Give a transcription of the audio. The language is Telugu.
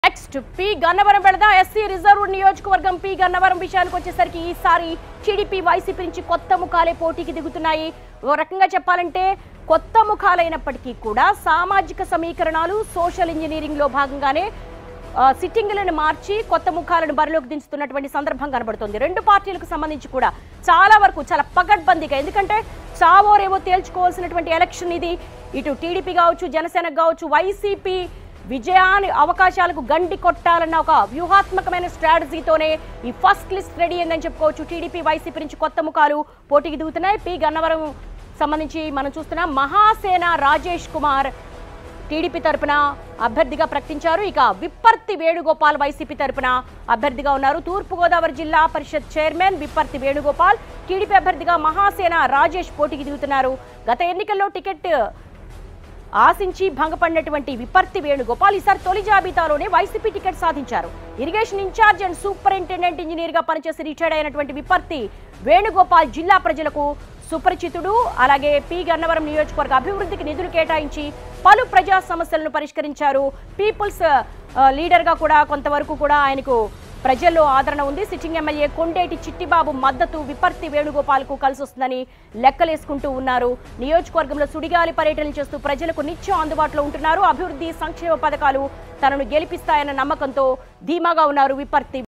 నెక్స్ట్ పి గన్నవరం వెళదాం ఎస్సీ రిజర్వ్ నియోజకవర్గం పి గన్నవరం విషయానికి వచ్చేసరికి ఈసారి టీడీపీ వైసీపీ నుంచి కొత్త ముఖాలే పోటీకి దిగుతున్నాయి ఓ రకంగా చెప్పాలంటే కొత్త ముఖాలైనప్పటికీ కూడా సామాజిక సమీకరణాలు సోషల్ ఇంజనీరింగ్ లో భాగంగానే ఆ, సిట్టింగులను మార్చి కొత్త ముఖాలను బరిలోకి దించుతున్నటువంటి సందర్భం కనబడుతుంది రెండు పార్టీలకు సంబంధించి కూడా చాలా వరకు చాలా పగడ్బందీగా ఎందుకంటే చావోరేవో తేల్చుకోవాల్సినటువంటి ఎలక్షన్ ఇది ఇటు టీడీపీ కావచ్చు జనసేన కావచ్చు వైసీపీ విజయాన్ని అవకాశాలకు గండి కొట్టాలన్న ఒక వ్యూహాత్మకమైన స్ట్రాటజీతోనే ఈ ఫస్ట్ లిస్ట్ రెడీ అయిందని చెప్పుకోవచ్చు టీడీపీ వైసీపీ నుంచి కొత్త ముఖాలు పోటీకి దిగుతున్నాయి పి గన్నవరం సంబంధించి మనం చూస్తున్నాం మహాసేన రాజేష్ కుమార్ టీడీపీ తరపున అభ్యర్థిగా ప్రకటించారు ఇక విప్పర్తి వేణుగోపాల్ వైసీపీ తరపున అభ్యర్థిగా ఉన్నారు తూర్పుగోదావరి జిల్లా పరిషత్ చైర్మన్ విప్పర్తి వేణుగోపాల్ టీడీపీ అభ్యర్థిగా మహాసేన రాజేష్ పోటీకి దిగుతున్నారు గత ఎన్నికల్లో టికెట్ ఆశించి భంగపడినటువంటి విపర్తి వేణుగోపాల్ ఈసారి తొలి జాబితాలోనే వైసీపీ టికెట్ సాధించారు irrigation in-charge and superintendent engineer గా పనిచేసి రిటైర్డ్ అయినటువంటి విపర్తి వేణుగోపాల్ జిల్లా ప్రజలకు సుపరిచితుడు అలాగే పి గన్నవరం నియోజకవర్గ అభివృద్ధికి నిధులు కేటాయించి పలు ప్రజా సమస్యలను పరిష్కరించారు పీపుల్స్ ఆ, లీడర్ గా కూడా కొంతవరకు కూడా ఆయనకు ప్రజల్లో ఆదరణ ఉంది సిట్టింగ్ ఎమ్మెల్యే కొండేటి చిట్టిబాబు మద్దతు విపర్తి వేణుగోపాల్కు కలిసి వస్తుందని లెక్కలేసుకుంటూ ఉన్నారు నియోజకవర్గంలో సుడిగాలి పర్యటనలు చేస్తూ ప్రజలకు నిత్యం అందుబాటులో ఉంటున్నారు అభివృద్ధి సంక్షేమ పథకాలు తనను గెలిపిస్తాయన్న నమ్మకంతో ధీమాగా ఉన్నారు విపర్తి